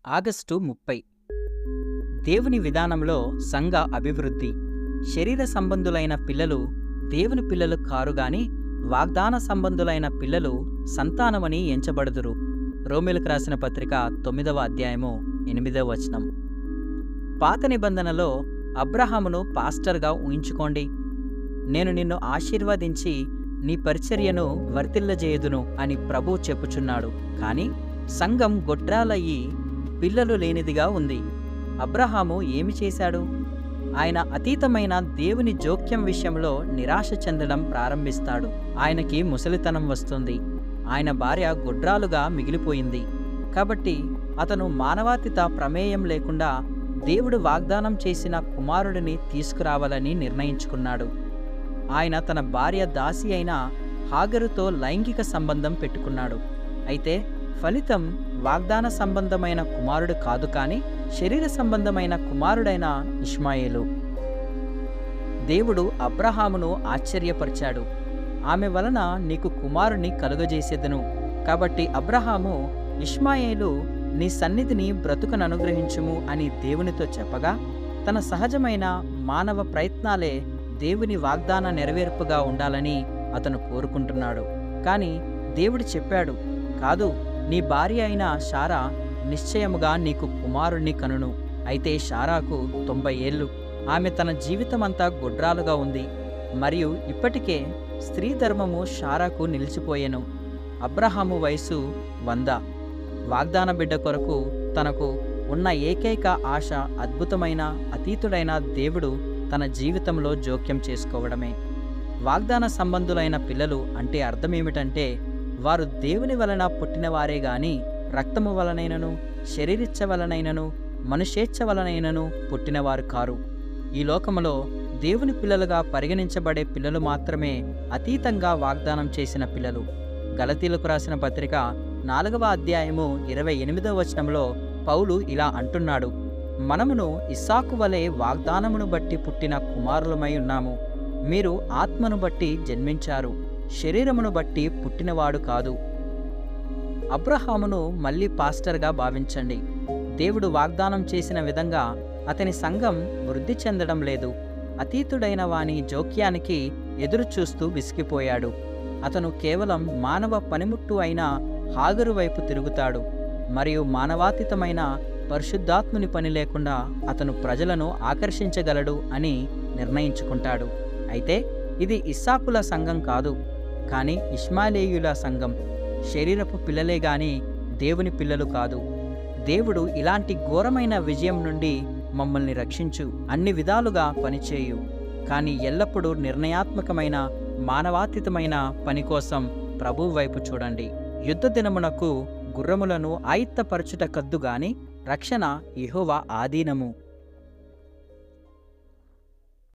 August ముప్పై దేవుని విధానంలో సంఘ అభివృద్ధి శరీర సంబంధులైన పిల్లలు దేవుని పిల్లలు కారు గాని వాగ్దాన సంబంధులైన పిల్లలు సంతానమని ఎంచబడుదురు రోమిలకు రాసిన పత్రిక తొమ్మిదవ అధ్యాయము ఎనిమిదవ వచనం పాత నిబంధనలో అబ్రహామును పాస్టర్గా ఊహించుకోండి నేను నిన్ను ఆశీర్వదించి నీ పరిచర్యను వర్తిల్లజేయుదును అని ప్రభు చెప్పుచున్నాడు కాని సంఘం గొడ్రాలయ్యి పిల్లలు లేనిదిగా ఉంది అబ్రహాము ఏమి చేశాడు ఆయన అతీతమైన దేవుని జోక్యం విషయంలో నిరాశ చెందడం ప్రారంభిస్తాడు ఆయనకి ముసలితనం వస్తుంది ఆయన భార్య గొడ్రాలుగా మిగిలిపోయింది కాబట్టి అతను మానవాతీత ప్రమేయం లేకుండా దేవుడు వాగ్దానం చేసిన కుమారుడిని తీసుకురావాలని నిర్ణయించుకున్నాడు ఆయన తన భార్య దాసి అయిన హాగరుతో లైంగిక సంబంధం పెట్టుకున్నాడు అయితే ఫలితం వాగ్దాన సంబంధమైన కుమారుడు కాదు కానీ శరీర సంబంధమైన కుమారుడైన ఇష్మాయేలు దేవుడు అబ్రహామును ఆశ్చర్యపరిచాడు ఆమె వలన నీకు కుమారుని కలుగజేసేదను కాబట్టి అబ్రహాము ఇష్మాయేలు నీ సన్నిధిని బ్రతుకను అనుగ్రహించుము అని దేవునితో చెప్పగా తన సహజమైన మానవ ప్రయత్నాలే దేవుని వాగ్దాన నెరవేర్పుగా ఉండాలని అతను కోరుకుంటున్నాడు కానీ దేవుడు చెప్పాడు కాదు నీ భార్య అయిన షారా నిశ్చయముగా నీకు కుమారుణ్ణి కనును అయితే షారాకు తొంభై ఏళ్ళు ఆమె తన జీవితమంతా గుడ్రాలుగా ఉంది మరియు ఇప్పటికే స్త్రీ ధర్మము షారాకు నిలిచిపోయెను అబ్రహాము వయసు వంద వాగ్దాన బిడ్డ కొరకు తనకు ఉన్న ఏకైక ఆశ అద్భుతమైన అతీతుడైన దేవుడు తన జీవితంలో జోక్యం చేసుకోవడమే వాగ్దాన సంబంధులైన పిల్లలు అంటే అర్థమేమిటంటే వారు దేవుని వలన పుట్టినవారే గాని రక్తము వలనైనను శరీరిచ్చ వలనైనను మనుషేచ్ఛ వలనైనను పుట్టినవారు కారు ఈ లోకములో దేవుని పిల్లలుగా పరిగణించబడే పిల్లలు మాత్రమే అతీతంగా వాగ్దానం చేసిన పిల్లలు గలతీలకు రాసిన పత్రిక నాలుగవ అధ్యాయము ఇరవై ఎనిమిదవ వచనంలో పౌలు ఇలా అంటున్నాడు మనమును ఇస్సాకు వలె వాగ్దానమును బట్టి పుట్టిన కుమారులమై ఉన్నాము మీరు ఆత్మను బట్టి జన్మించారు శరీరమును బట్టి పుట్టినవాడు కాదు అబ్రహామును మళ్ళీ పాస్టర్గా భావించండి దేవుడు వాగ్దానం చేసిన విధంగా అతని సంఘం వృద్ధి చెందడం లేదు అతీతుడైన వాని జోక్యానికి ఎదురు చూస్తూ విసిగిపోయాడు అతను కేవలం మానవ పనిముట్టు అయిన హాగరు వైపు తిరుగుతాడు మరియు మానవాతీతమైన పరిశుద్ధాత్ముని పని లేకుండా అతను ప్రజలను ఆకర్షించగలడు అని నిర్ణయించుకుంటాడు అయితే ఇది ఇస్సాకుల సంఘం కాదు కానీ ఇష్మాలేయుల సంఘం శరీరపు పిల్లలే గాని దేవుని పిల్లలు కాదు దేవుడు ఇలాంటి ఘోరమైన విజయం నుండి మమ్మల్ని రక్షించు అన్ని విధాలుగా పనిచేయు కానీ ఎల్లప్పుడూ నిర్ణయాత్మకమైన మానవాతీతమైన పని కోసం ప్రభు వైపు చూడండి యుద్ధ దినమునకు గుర్రములను ఆయుత్తపరచుట కద్దు గాని రక్షణ ఇహోవా ఆధీనము